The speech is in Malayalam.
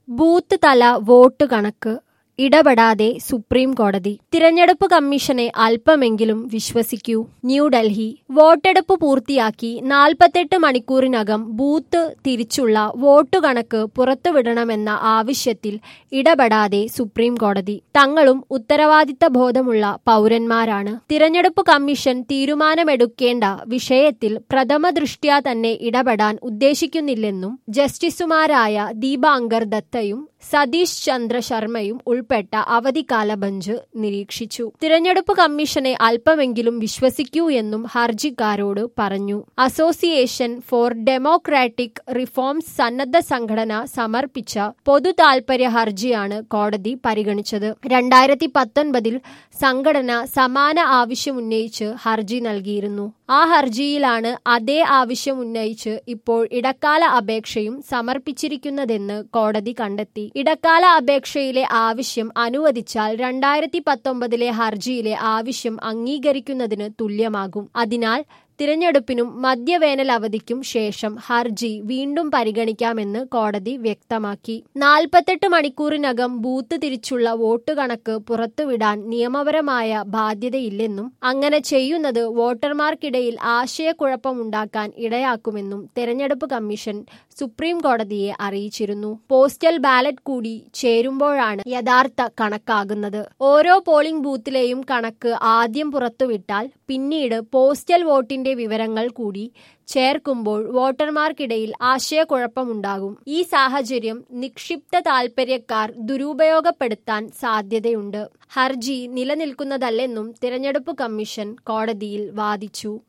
ബൂത്ത് തല വോട്ട് കണക്ക് ഇടപെടാതെ സുപ്രീം കോടതി തിരഞ്ഞെടുപ്പ് കമ്മീഷനെ അല്പമെങ്കിലും വിശ്വസിക്കൂ ന്യൂഡൽഹി വോട്ടെടുപ്പ് പൂർത്തിയാക്കി നാൽപ്പത്തെട്ട് മണിക്കൂറിനകം ബൂത്ത് തിരിച്ചുള്ള വോട്ട് കണക്ക് പുറത്തുവിടണമെന്ന ആവശ്യത്തിൽ ഇടപെടാതെ സുപ്രീം കോടതി തങ്ങളും ഉത്തരവാദിത്ത ബോധമുള്ള പൗരന്മാരാണ് തിരഞ്ഞെടുപ്പ് കമ്മീഷൻ തീരുമാനമെടുക്കേണ്ട വിഷയത്തിൽ പ്രഥമ ദൃഷ്ട്യാ തന്നെ ഇടപെടാൻ ഉദ്ദേശിക്കുന്നില്ലെന്നും ജസ്റ്റിസുമാരായ ദീപാങ്കർ ദത്തയും സതീഷ് ചന്ദ്ര ശർമ്മയും ഉൾപ്പെട്ട അവധിക്കാല ബെഞ്ച് നിരീക്ഷിച്ചു തിരഞ്ഞെടുപ്പ് കമ്മീഷനെ അല്പമെങ്കിലും വിശ്വസിക്കൂ എന്നും ഹർജിക്കാരോട് പറഞ്ഞു അസോസിയേഷൻ ഫോർ ഡെമോക്രാറ്റിക് റിഫോംസ് സന്നദ്ധ സംഘടന സമർപ്പിച്ച പൊതു താൽപര്യ ഹർജിയാണ് കോടതി പരിഗണിച്ചത് രണ്ടായിരത്തി പത്തൊൻപതിൽ സംഘടന സമാന ആവശ്യമുന്നയിച്ച് ഹർജി നൽകിയിരുന്നു ആ ഹർജിയിലാണ് അതേ ആവശ്യം ഉന്നയിച്ച് ഇപ്പോൾ ഇടക്കാല അപേക്ഷയും സമർപ്പിച്ചിരിക്കുന്നതെന്ന് കോടതി കണ്ടെത്തി ഇടക്കാല അപേക്ഷയിലെ ആവശ്യം അനുവദിച്ചാൽ രണ്ടായിരത്തി പത്തൊമ്പതിലെ ഹർജിയിലെ ആവശ്യം അംഗീകരിക്കുന്നതിന് തുല്യമാകും അതിനാൽ തിരഞ്ഞെടുപ്പിനും മധ്യവേനൽ അവധിക്കും ശേഷം ഹർജി വീണ്ടും പരിഗണിക്കാമെന്ന് കോടതി വ്യക്തമാക്കി നാൽപ്പത്തെട്ട് മണിക്കൂറിനകം ബൂത്ത് തിരിച്ചുള്ള വോട്ട് കണക്ക് പുറത്തുവിടാൻ നിയമപരമായ ബാധ്യതയില്ലെന്നും അങ്ങനെ ചെയ്യുന്നത് വോട്ടർമാർക്കിടയിൽ ആശയക്കുഴപ്പമുണ്ടാക്കാൻ ഇടയാക്കുമെന്നും തെരഞ്ഞെടുപ്പ് കമ്മീഷൻ സുപ്രീം കോടതിയെ അറിയിച്ചിരുന്നു പോസ്റ്റൽ ബാലറ്റ് കൂടി ചേരുമ്പോഴാണ് യഥാർത്ഥ കണക്കാകുന്നത് ഓരോ പോളിംഗ് ബൂത്തിലെയും കണക്ക് ആദ്യം പുറത്തുവിട്ടാൽ പിന്നീട് പോസ്റ്റൽ വോട്ടിന്റെ വിവരങ്ങൾ കൂടി ചേർക്കുമ്പോൾ വോട്ടർമാർക്കിടയിൽ ആശയക്കുഴപ്പമുണ്ടാകും ഈ സാഹചര്യം നിക്ഷിപ്ത താൽപര്യക്കാർ ദുരുപയോഗപ്പെടുത്താൻ സാധ്യതയുണ്ട് ഹർജി നിലനിൽക്കുന്നതല്ലെന്നും തിരഞ്ഞെടുപ്പ് കമ്മീഷൻ കോടതിയിൽ വാദിച്ചു